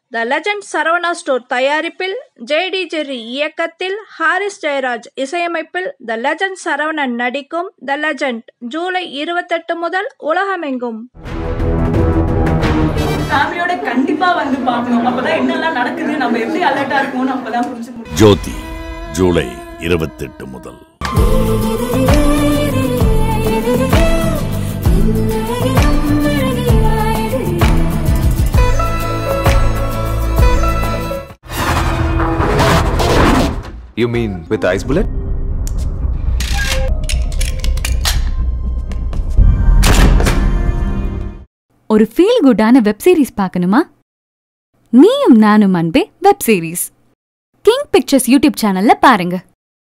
த legend Saravana store தயாரிப்பில் JD Jerry இயக்கத்தில் Harris Jayaraj இசையமைப்பில் த லெஜண்ட் சரவணன் நடிக்கும் த லெஜண்ட் ஜூலை இருபத்தெட்டு முதல் உலகமெங்கும் ஃபேமிலியோட கண்டிப்பா வந்து பார்க்கணும் அப்பதான் என்னெல்லாம் நடக்குது நம்ம எப்படி அலர்ட்டா இருக்கணும்னு அப்பதான் புரிஞ்சு முடியும் ஜோதி ஜூலை இருபத்தெட்டு முதல் You mean with ice bullet? ஒரு ஃபீல் குட்டான வெப் சீரிஸ் பார்க்கணுமா நீயும் நானும் அன்பே web series King Pictures YouTube சேனல்ல பாருங்க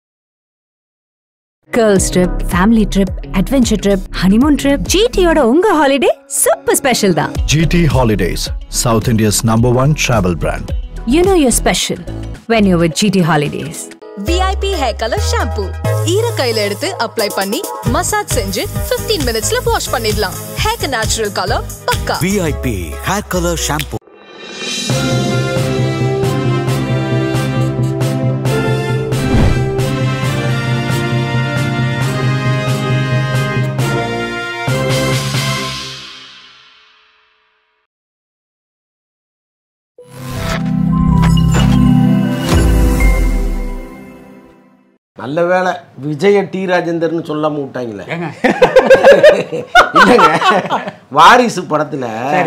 girls trip family trip adventure trip honeymoon trip ஜிடியோட உங்க ஹாலிடே சூப்பர் ஸ்பெஷல் தான் GT Holidays, South India's number one travel brand. You know you're special when you with GT Holidays VIP hair colour shampoo ஈர கையில எடுத்து apply பண்ணி massage செஞ்சு 15 மினிட்ஸ்ல wash பண்ணிடலாம் ஹேர் நேச்சுரல் கலர் பக்கா VIP hair color shampoo. நல்ல வேளை விஜய டி ராஜேந்தர்னு சொல்லாம விட்டாங்களே இல்லைங்க வாரிசு படத்துல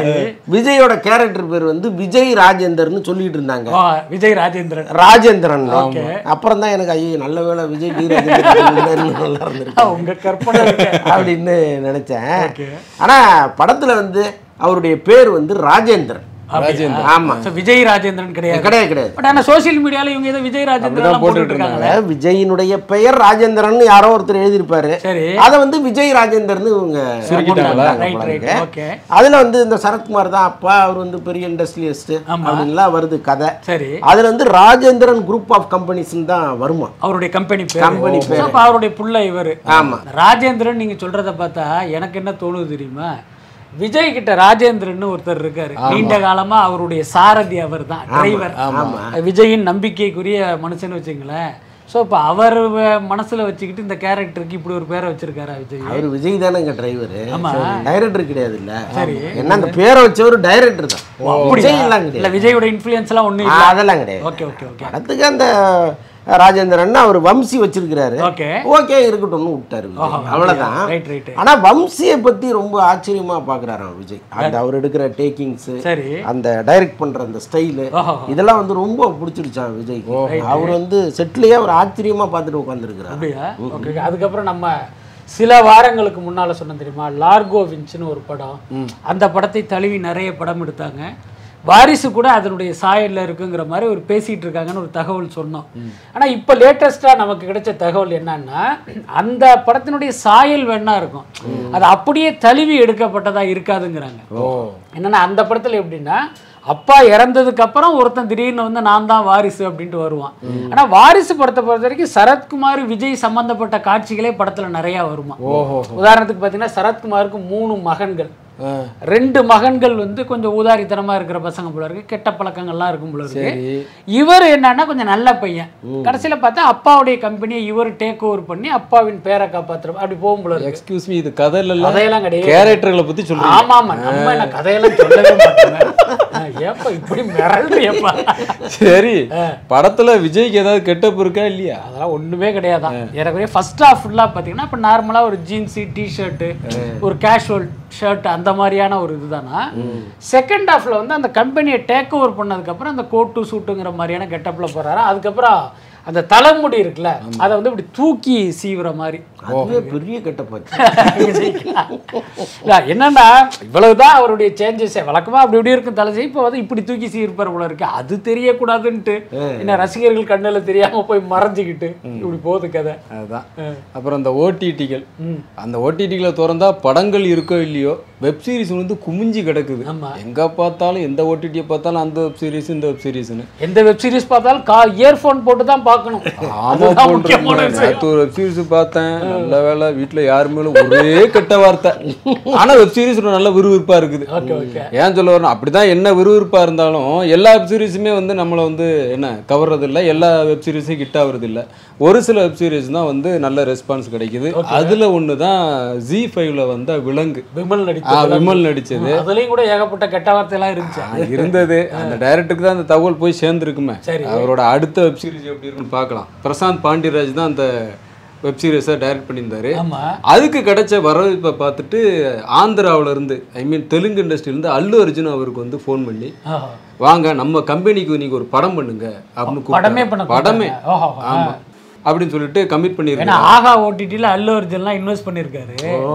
விஜயோட கேரக்டர் பேர் வந்து விஜய் ராஜேந்தர்னு சொல்லிட்டு இருந்தாங்க விஜய் ராஜேந்திரன் ராஜேந்திரன் அப்புறம் தான் எனக்கு ஐயோ நல்ல வேளை விஜய் டி ராஜேந்தர் நல்லா இருந்திருக்கு உங்க கற்பனை இருக்கு. அப்படின்னு நினைச்சேன் ஆனா படத்துல வந்து அவருடைய பேர் வந்து ராஜேந்திரன் அப்படியா? ஆமா So, விஜய் ராஜேந்திரன் கிடையாது கிடையாது கிடையாது பட் ஆனா சோசியல் மீடியால இவங்க ஏதோ விஜய் ராஜேந்திரன் போட்டுட்டு இருக்காங்களே விஜயினுடைய பெயர் ராஜேந்திரன் யாரோ ஒருத்தர் எழுதியிருப்பாரு சரி. அதை வந்து விஜய் ராஜேந்தர்னு இவங்க சுருக்கிட்டாங்களா? போட்டாங்க Right, போல right, இருக்கு. okay. அதுல வந்து இந்த சரத்குமார் தான் அப்பா அவர் வந்து பெரிய இண்டஸ்ட்ரியலிஸ்ட் அப்படின்லாம் வருது கதை சரி அதுல வந்து ராஜேந்திரன் குரூப் ஆஃப் கம்பெனிஸ் தான் வருமா அவருடைய கம்பெனி பேர் Company பேரு. அப்ப அவருடைய புள்ள இவரு ஆமா. ராஜேந்திரன் நீங்க சொல்றத பார்த்தா எனக்கு என்ன தோணுது தெரியுமா விஜய் கிட்ட ராஜேந்திரன் ஒருத்தர் இருக்காரு நீண்ட காலமா அவருடைய சாரதி அவர் தான் டிரைவர் விஜயின் நம்பிக்கைக்குரிய மனுஷன் வச்சுங்களேன் ஸோ இப்போ அவர் வ- மனசுல வச்சுக்கிட்டு இந்த கேரக்டருக்கு இப்படி ஒரு பேரை வச்சிருக்காரா விஜய் அவர் விஜய் தானேங்க டிரைவர் ஆமா. டைரக்டர் கிடையாது இல்ல சரி. என்ன அந்த பேரை வச்சவர் டைரக்டர் தான் அப்படியா? விஜய் எல்லாம் இல்ல கிடையாது விஜயோட இன்ஃப்ளூயன்ஸ் எல்லாம் ஒண்ணும் ஆ, இல்ல அதெல்லாம் கிடையாது ஓகே ஓகே ஓகே படத்துக்கு அந்த ராஜேந்திரன் அவர் வம்சி வச்சிருக்கிறாரு ஓகே ஓகே இருக்கட்டும்னு விட்டாரு விஜய். அவ்வளவுதான் ரைட் ரைட் ஆனா வம்சியை பத்தி ரொம்ப ஆச்சரியமா பாக்குறாராம் விஜய் அந்த அவர் எடுக்கிற டேக்கிங்ஸ் சரி அந்த டைரக்ட் பண்ற அந்த ஸ்டைலு ஓஹோ. இதெல்லாம் வந்து ரொம்ப பிடிச்சிருச்சான் விஜய்க்கு அவர் வந்து செட்லயே அவர் ஆச்சரியமா பார்த்துட்டு உட்காந்துருக்கிறார் அப்படியா ஓகே அதுக்கப்புறம் நம்ம சில வாரங்களுக்கு முன்னால சொன்ன தெரியுமா லார்கோ வின்ச்னு ஒரு படம் அந்த படத்தை தழுவி நிறைய படம் எடுத்தாங்க வாரிசு கூட அதனுடைய சாயல்ல இருக்குங்கிற மாதிரி ஒரு பேசிட்டு இருக்காங்கன்னு ஒரு தகவல் சொன்னோம் ஆனா இப்போ லேட்டஸ்டா நமக்கு கிடைச்ச தகவல் என்னன்னா அந்த படத்தினுடைய சாயல் வேணா இருக்கும் அது அப்படியே தழுவி எடுக்கப்பட்டதா இருக்காதுங்கிறாங்க என்னன்னா அந்த படத்துல எப்படின்னா அப்பா இறந்ததுக்கு அப்புறம் ஒருத்தன் திடீர்னு வந்து நான் தான் வாரிசு அப்படின்ட்டு வருவான் ஆனா வாரிசு படத்தை பொறுத்த வரைக்கும் சரத்குமார் விஜய் சம்பந்தப்பட்ட காட்சிகளே படத்துல நிறைய வருமா உதாரணத்துக்கு பாத்தீங்கன்னா சரத்குமாருக்கு மூணு மகன்கள் ரெண்டு மகன்கள் வந்து கொஞ்சம் ஊதாரித்தனமா இருக்கிற பசங்க போல இருக்கு கெட்ட பழக்கங்கள்லாம் இருக்கும் போல இருக்கு இவர் என்னன்னா கொஞ்சம் நல்ல பையன் கடைசியில பார்த்தா அப்பாவுடைய கம்பெனியை இவர் டேக் ஓவர் பண்ணி அப்பாவின் பேரை காப்பாத்துற அப்படி போகும் போல இருக்கு எக்ஸ்கியூஸ் மீ இது கதையில இல்ல கதையெல்லாம் கிடையாது கேரக்டர்களை பத்தி சொல்றீங்க ஆமா ஆமா நம்ம என்ன கதையெல்லாம் சொல்லவே மாட்டோங்க ஆ, ஏப்பா இப்படி மிரள்றியப்பா சரி படத்துல விஜய்க்கு ஏதாவது கெட்டப் இருக்கா இல்லையா அதெல்லாம் ஒண்ணுமே கிடையாதான் ஏறக்குறைய ஃபர்ஸ்ட் ஹாஃப் ஃபுல்லாக பார்த்தீங்கன்னா இப்போ நார்மலாக ஒரு ஜீன்ஸு டிஷர்ட்டு ஒரு கேஷுவல் ஷர்ட் அந்த மாதிரியான ஒரு இதுதானா செகண்ட் ஹாஃப்ல வந்து அந்த கம்பெனியை டேக் ஓவர் பண்ணதுக்கப்புறம் அந்த கோட்டு சூட்டுங்கிற மாதிரியான கெட்டப்பில் போகிறாரு அதுக்கப்புறம் அந்த தலைமுடி இருக்குல்ல அதை வந்து இப்படி தூக்கி சீவுற மாதிரி அதுவே பெரிய கெட்டப்பாச்சு இல்ல, என்னன்னா இவ்வளவுதான் அவருடைய சேஞ்சஸ் வழக்கமா அப்படி இப்படி இருக்கும் தலை இப்போ வந்து இப்படி தூக்கி சீர்ப்பார் போல இருக்கு அது தெரியக்கூடாதுன்ட்டு என்ன ரசிகர்கள் கண்ணுல தெரியாம போய் மறைஞ்சுக்கிட்டு இப்படி போகுது கதை அதுதான் அப்புறம் அந்த ஓடிடிகள் அந்த ஓடிடிகளை திறந்தா படங்கள் இருக்கோ இல்லையோ வெப் சீரிஸ் வந்து குமிஞ்சு கிடக்குது எங்க பார்த்தாலும் எந்த ஓடிடியை பார்த்தாலும் அந்த வெப் சீரிஸ் இந்த வெப் சீரிஸ்னு எந்த வெப் சீரிஸ் பார்த்தாலும் கா இயர்ஃபோன் போட்டு தான் பார்க்கணும் ஆமா அதுதான் முக்கியமான போன்றேன் விஷயம். நேத்து ஒரு வெப் சீரிஸ் பார்த்தேன் நல்ல வேலை வீட்டுல யாருமே இல்ல, ஒரே கெட்ட வார்த்தை ஆனா வெப் சீரிஸ் நல்ல விறுவிறுப்பா இருக்குது ஓகே ஓகே ஏன் சொல்ல வரணும் அப்படிதான் என்ன விறுவிறுப்பா இருந்தாலும் எல்லா வெப் சீரிஸுமே வந்து நம்மளை வந்து என்ன கவர்றது இல்ல எல்லா வெப் சீரிஸும் ஹிட் ஆகுறது இல்ல ஒரு சில வெப் சீரிஸ் தான் வந்து நல்ல ரெஸ்பான்ஸ் கிடைக்குது அதுல ஒன்று தான் ஜி ஃபைவ்ல வந்த விலங்கு விமல் ஆ, நடித்த விமல் நடிச்சது அதுலயும் கூட ஏகப்பட்ட கெட்ட வார்த்தையெல்லாம் இருந்துச்சு ஆ, இருந்தது அந்த டைரக்டருக்கு தான் அந்த தகவல் போய் சேர்ந்துருக்குமே சரி. அவரோட அடுத்த வெப் சீரிஸ் எப்படி இருக்குன்னு பார்க்கலாம் பிரசாந்த் பாண்டியராஜ் தான் அந்த வெப் சீரிஸை டைரக்ட் பண்ணியிருந்தாரு ஆமா அதுக்கு கிடைச்ச வரவேற்பை பார்த்துட்டு ஆந்திராவுல இருந்து ஐ மீன் தெலுங்கு இண்டஸ்ட்ரியில இருந்து அல்லு அர்ஜுன் அவருக்கு வந்து ஃபோன் பண்ணி ஆஹா. வாங்க நம்ம கம்பெனிக்கு நீங்க ஒரு படம் பண்ணுங்க அப்படின்னு படமே கூப்பிட்டாரு. பண்ண படமே கூப்பிட்டாங்க. ஓஹோ, ஆ. ஆமா அப்படின்னு சொல்லிட்டு கமிட் ஏன்னா பண்ணியிருக்காங்க ஆகா ஓடிடில அல்லு அர்ஜுன்லாம் இன்வெஸ்ட் பண்ணிருக்காரு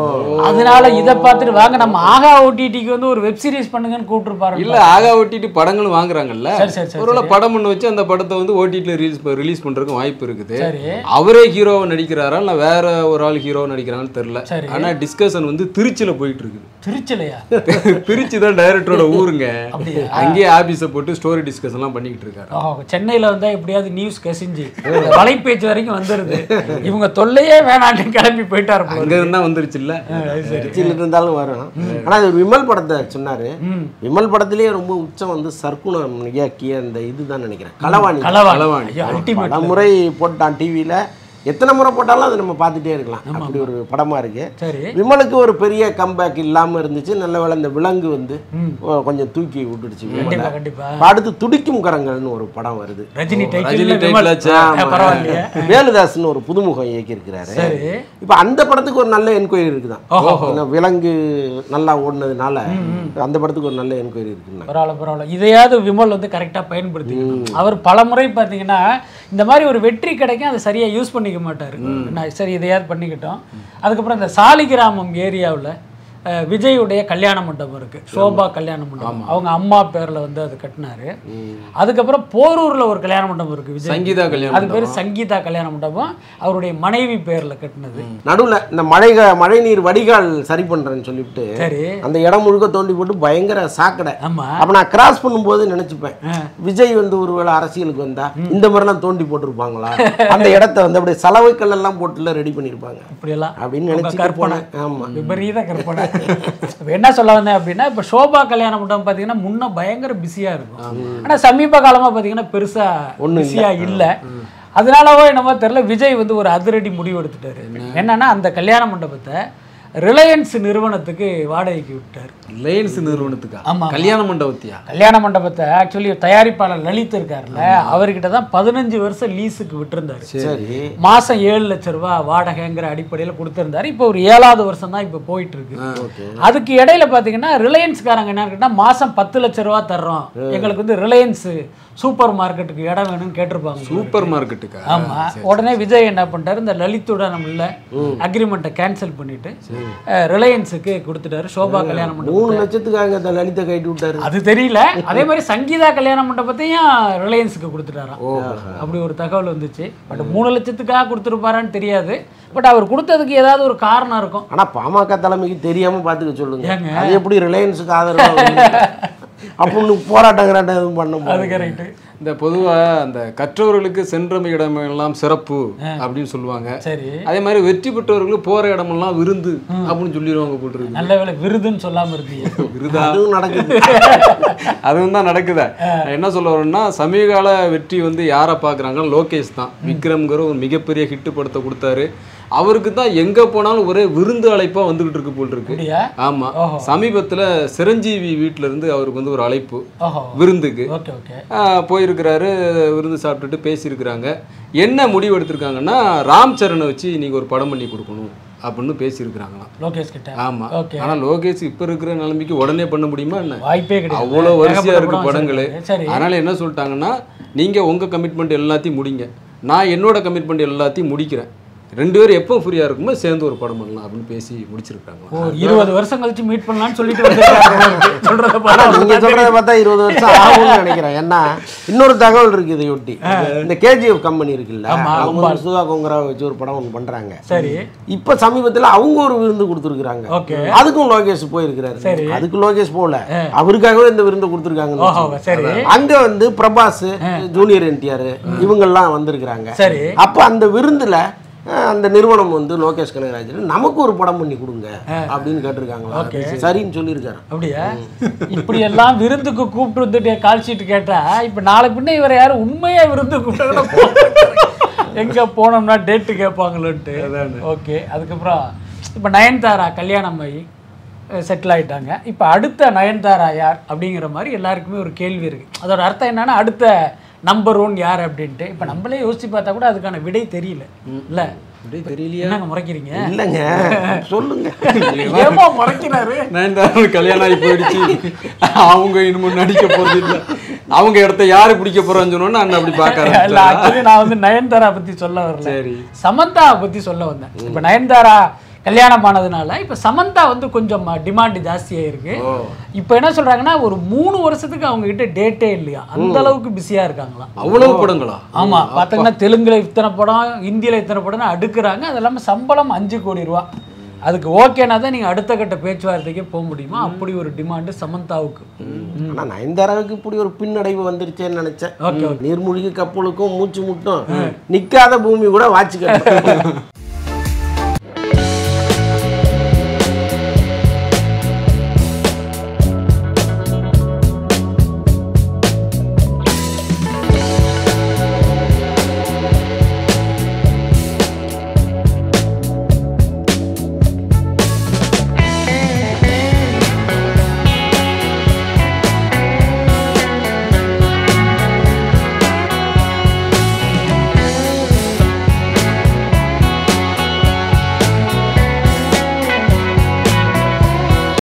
அதனால இத பார்த்துட்டு வாங்க நம்ம ஆகா ஓடிடிக்கு வந்து ஒரு வெப் சீரிஸ் பண்ணுங்கன்னு கூப்பிட்டுருப்பாரு இல்ல ஆகா ஓடிடி படங்களும் வாங்குறாங்கல்ல சரி, சரி, சரி, ஒருவேளை படம் பண்ண வச்சு அந்த படத்தை வந்து ஓடிடில ரிலீஸ் ரிலீஸ் பண்றதுக்கு வாய்ப்பு இருக்குது சரி அவரே ஹீரோவை நடிக்கிறாரா இல்ல வேற ஒரு ஆள் ஹீரோவை நடிக்கிறாங்கன்னு தெரியல சரி. ஆனா டிஸ்கஷன் வந்து திருச்சியில போயிட்டு இருக்குது திருச்சிலையா திருச்சி தான் டைரக்டரோட ஊருங்க அப்படியா? அங்கேயே ஆபீஸை போட்டு ஸ்டோரி டிஸ்கஷன் எல்லாம் பண்ணிக்கிட்டு இருக்காரு ஓஹோ, சென்னையில வந்தா எப்படியாவது நியூஸ் கசிஞ்சு வலைப்பேச்சு வரைக்கும் வந்துருது இவங்க தொல்லையே வேணான்னு கிளம்பி போயிட்டாரு போல அங்க இருக்கு. இருந்தா வந்துருச்சுல்ல திருச்சியில் இருந்தாலும் வரும் ஆனா அது விமல் படத்தை சொன்னாரு விமல் படத்திலேயே ரொம்ப உச்சம் வந்து சர்க்குணம் இயக்கிய அந்த இதுதான் நினைக்கிறேன் களவாணி களவாணி களவாணி. ஐயோ, ultimate. பல முறை போட்டான் டிவியில எத்தனை முறை போட்டாலும் அதை நம்ம பார்த்துட்டே இருக்கலாம் அப்படி ஒரு படமா இருக்கு சரி விமலுக்கு ஒரு பெரிய கம்பேக் இல்லாம இருந்துச்சு நல்ல வேளை இந்த விலங்கு வந்து ஓ, கொஞ்சம் தூக்கி விட்டுடுச்சு விமலை. கண்டிப்பா கண்டிப்பா இப்ப அடுத்து துடிக்கும் கரங்கள்னு ஒரு படம் வருது ரஜினி ரஜினி டைட்டில் title ஆச்சு. ஆமா. பரவாயில்லையே வேலுதாஸ்னு ஒரு புதுமுகம் இயக்கியிருக்கிறாரு சரி இப்ப அந்த படத்துக்கு ஒரு நல்ல என்கொயரி இருக்குதான் ஏன்னா விலங்கு நல்லா ஓடுனதுனால அந்த படத்துக்கு ஒரு நல்ல என்கொயரி இருக்குன்னா பரவாயில்ல பரவாயில்ல இதையாவது விமல் வந்து கரெக்டாக பயன்படுத்திக்கணும் அவர் பல முறை பார்த்தீங்கன்னா இந்த மாதிரி ஒரு வெற்றி கிடைக்கும் அதை சரியா யூஸ் பண்ணிக்க மாட்டாரு நான் சரி இதையாவது பண்ணிக்கிட்டோம் அதுக்கப்புறம் இந்த சாலிகிராமம் ஏரியாவில் விஜயுடைய கல்யாண மண்டபம் இருக்கு சோபா கல்யாண மண்டபம் அவங்க அம்மா பேர்ல வந்து அது கட்டினாரு அதுக்கப்புறம் போரூர்ல ஒரு கல்யாண மண்டபம் இருக்கு விஜய் சங்கீதா கல்யாண அது பேர் சங்கீதா கல்யாண மண்டபம் அவருடைய மனைவி பேர்ல கட்டினது நடுவுல இந்த மழை மழை நீர் வடிகால் சரி பண்றேன்னு சொல்லிவிட்டு சரி அந்த இடம் முழுக்க தோண்டி போட்டு பயங்கர சாக்கடை ஆமா அப்ப நான் கிராஸ் பண்ணும்போது நினைச்சுப்பேன் விஜய் வந்து ஒருவேளை அரசியலுக்கு வந்தா இந்த மாதிரிலாம் தோண்டி போட்டிருப்பாங்களா அந்த இடத்த வந்து அப்படியே சலவைக்கல் எல்லாம் போட்டுல ரெடி பண்ணிருப்பாங்க இப்படியெல்லாம் அப்படின்னு உங்க நினைச்சிட்டு கற்பனை. போனேன் ஆமா விபரீத கற்பனை இப்ப என்ன சொல்ல வந்தேன் அப்படின்னா இப்போ சோபா கல்யாண மண்டபம் பார்த்தீங்கன்னா முன்ன பயங்கர பிஸியா இருக்கும் ஆனா சமீப காலமா பார்த்தீங்கன்னா பெருசா ஒண்ணும் பிஸியா இல்ல அதனாலவோ என்னமோ தெரியல விஜய் வந்து ஒரு அதிரடி முடிவு எடுத்துட்டாரு என்னன்னா அந்த கல்யாண மண்டபத்தை ரிலையன்ஸ் நிறுவனத்துக்கு வாடகைக்கு விட்டார் ரிலையன்ஸ் நிறுவனத்துக்கா ஆமா. கல்யாண மண்டபத்தியா கல்யாண மண்டபத்தை ஆக்சுவலி தயாரிப்பாளர் லலித் இருக்காருல்ல அவர்கிட்ட தான் பதினஞ்சு வருஷம் லீஸுக்கு விட்டிருந்தாரு சரி மாசம் ஏழு லட்ச ரூபாய் வாடகைங்கிற அடிப்படையில் கொடுத்திருந்தாரு இப்போ ஒரு ஏழாவது வருஷம் தான் இப்போ போயிட்டு இருக்கு அதுக்கு இடையில பாத்தீங்கன்னா ரிலையன்ஸ்காரங்க என்ன கேட்டா மாசம் பத்து லட்ச ரூபா தர்றோம் எங்களுக்கு வந்து ரிலையன்ஸ் சூப்பர் மார்க்கெட்டுக்கு இடம் வேணும்னு கேட்டிருப்பாங்க சூப்பர் மார்க்கெட்டுக்கா ஆமா உடனே விஜய் என்ன பண்ணிட்டாரு இந்த லலித்துடன் உள்ள அக்ரிமெண்ட்டை கேன்சல் பண்ணிட்டு அஹ், ரிலையன்ஸுக்கு கொடுத்துட்டாரு சோபா கல்யாண மண்டபம் மூணு லட்சத்துக்காக அந்த லலிதை கைட்டு விட்டாரு அது தெரியல அதே மாதிரி சங்கீதா கல்யாண மண்டபத்தையும் ரிலையன்ஸுக்கு கொடுத்துட்டாராம் அப்படி ஒரு தகவல் வந்துச்சு பட் மூணு லட்சத்துக்காக கொடுத்துருப்பாரான்னு தெரியாது பட் அவர் கொடுத்ததுக்கு ஏதாவது ஒரு காரணம் இருக்கும் ஆனா பாமக தலைமைக்கு தெரியாம பாத்துக்க சொல்லுங்க ஏங்க? அது எப்படி ரிலையன்ஸுக்கு ஆதரவு அப்படின்னு போராட்டம் கிராட்டம் எதுவும் பண்ண அது முடியாது. கரெக்ட் இந்த பொதுவா அந்த கற்றவர்களுக்கு சென்றமை இடமெல்லாம் சிறப்பு அப்படின்னு சொல்லுவாங்க சரி அதே மாதிரி வெற்றி பெற்றவர்களுக்கு போற இடமெல்லாம் விருந்து அப்படின்னு சொல்லிடுவாங்க போட்டுருக்கு நல்ல வேளை விருதுன்னு சொல்லாம இருந்தீங்க விருதா அதுவும் நடக்குது அதுவும் தான் நடக்குதா நான் என்ன சொல்ல வரேன்னா சமீபகால வெற்றி வந்து யாரை பார்க்குறாங்க லோகேஷ் தான் விக்ரம்ங்கிற ஒரு மிகப்பெரிய ஹிட் படத்தை கொடுத்தாரு அவருக்கு தான் எங்க போனாலும் ஒரே விருந்து அழைப்பா வந்துகிட்டு இருக்கு போல் இருக்கு அப்படியா ஆமா ஓஹோ. சமீபத்துல சிரஞ்சீவி வீட்ல இருந்து அவருக்கு வந்து ஒரு அழைப்பு ஓஹோ விருந்துக்கு ஓகே ஓகே ஆஹ் போயிருக்கிறாரு விருந்து சாப்பிட்டுட்டு பேசியிருக்கிறாங்க என்ன முடிவு எடுத்திருக்காங்கன்னா ராம் சரணை வச்சு நீங்க ஒரு படம் பண்ணி கொடுக்கணும் அப்படின்னு பேசியிருக்கிறாங்களாம் லோகேஷ் கிட்ட ஆமா ஓகே ஆனா லோகேஷ் இப்ப இருக்கிற நிலைமைக்கு உடனே பண்ண முடியுமா என்ன வாய்ப்பே கிடையாது அவ்வளோ வரிசையா இருக்கு ஏகப்பட்ட படம் படங்கள் வச்சிருக்காரு. சரி அதனால என்ன சொல்லிட்டாங்கன்னா நீங்க உங்க கமிட்மெண்ட் எல்லாத்தையும் முடிங்க நான் என்னோட கமிட்மெண்ட் எல்லாத்தையும் முடிக்கிறேன் ரெண்டு பேரும் எப்போ ஃப்ரீயா இருக்குமோ சேர்ந்து ஒரு படம் பண்ணலாம் அப்படின்னு பேசி முடிச்சிருக்காங்க ஓ இருபது வருஷம் கழிச்சு மீட் பண்ணலாம்னு சொல்லிட்டு வந்திருக்காங்க. சொல்றத ஆனா பார்த்தா நீங்க சொல்றத பார்த்தா இருபது வருஷம் ஆகும்னு நினைக்கிறேன் ஏன்னா இன்னொரு தகவல் இருக்கு இதையொட்டி இந்த கேஜிஎஃப் கம்பெனி இருக்குல்ல ஆமா, அவங்க ரொம்ப. ஒரு சுதா கொங்கரா வச்சு ஒரு படம் ஒன்று பண்றாங்க சரி இப்ப சமீபத்துல அவங்க ஒரு விருந்து கொடுத்துருக்காங்க ஓகே அதுக்கும் லோகேஷ் போயிருக்கிறாரு சரி. அதுக்கு லோகேஷ் போகல அவருக்காகவே இந்த விருந்து கொடுத்துருக்காங்க ஓஹோ, சரி. அங்க வந்து பிரபாஸ் ஜூனியர் என்டிஆர் இவங்கெல்லாம் வந்திருக்கிறாங்க சரி. அப்ப அந்த விருந்துல அஹ், அந்த நிறுவனம் வந்து லோகேஷ் கனகராஜன் நமக்கு ஒரு படம் பண்ணி கொடுங்க அப்படின்னு கேட்டிருக்காங்களா ஓகே. சரின்னு சொல்லியிருக்காரு அப்படியா இப்படி எல்லாம் விருந்துக்கு கூப்பிட்டு வந்துட்டு கால் ஷீட் கேட்டா இப்ப நாளை பின்ன இவரை யாரும் உண்மையா விருந்து கூப்பிட்டாங்கன்னா எங்க போனோம்னா டேட்டு கேட்பாங்களோன்ட்டு ஓகே அதுக்கப்புறம் இப்ப நயன்தாரா கல்யாணம் ஆகி செட்டில் ஆயிட்டாங்க இப்போ அடுத்த நயன்தாரா யார் அப்படிங்கிற மாதிரி எல்லாருக்குமே ஒரு கேள்வி இருக்கு அதோட அர்த்தம் என்னன்னா அடுத்த நம்பர் ஒன் யார் அப்படின்ட்டு இப்போ நம்மளே யோசிச்சு பார்த்தா கூட அதுக்கான விடை தெரியல இல்ல விடை தெரியலையா என்னங்க முறைக்கிறீங்க இல்லைங்க சொல்லுங்க ஏமா முறைக்கிறாரு நயன்தாரா கல்யாணம் ஆகி போயிடுச்சு அவங்க இனிமே நடிக்க போறது இல்ல அவங்க இடத்த யாரு பிடிக்க போறான்னு சொன்னோன்னு நான் அப்படி பார்க்க இல்ல ஆரம்பிச்சேன். ஆக்சுவலி நான் வந்து நயன்தாரா பத்தி சொல்ல வரல சரி. சமந்தா பத்தி சொல்ல வந்தேன் இப்ப நயன்தாரா கல்யாணம் ஆனதுனால இப்ப சமந்தா வந்து கொஞ்சம் டிமாண்ட் ஜாஸ்தியா இருக்கு இப்ப என்ன சொல்றாங்கன்னா ஒரு மூணு வருஷத்துக்கு அவங்க கிட்ட டேட்டே இல்லையா அந்த அளவுக்கு பிஸியா இருக்காங்களாம் அவ்வளவு படங்களா ஆமா பாத்தீங்கன்னா தெலுங்குல இத்தனை படம் இந்தியில இத்தனை படம் அடுக்குறாங்க அது இல்லாம சம்பளம் அஞ்சு கோடி ரூபா அதுக்கு ஓகேனா தான் நீங்க அடுத்த கட்ட பேச்சுவார்த்தைக்கே போக முடியுமா அப்படி ஒரு டிமாண்டு சமந்தாவுக்கு ஆனா நயன்தாராவுக்கு இப்படி ஒரு பின்னடைவு வந்துருச்சேன்னு நினைச்சேன் நீர்மூழ்கி கப்பலுக்கும் மூச்சு முட்டும் நிக்காத பூமி கூட வாட்சி கட்டும்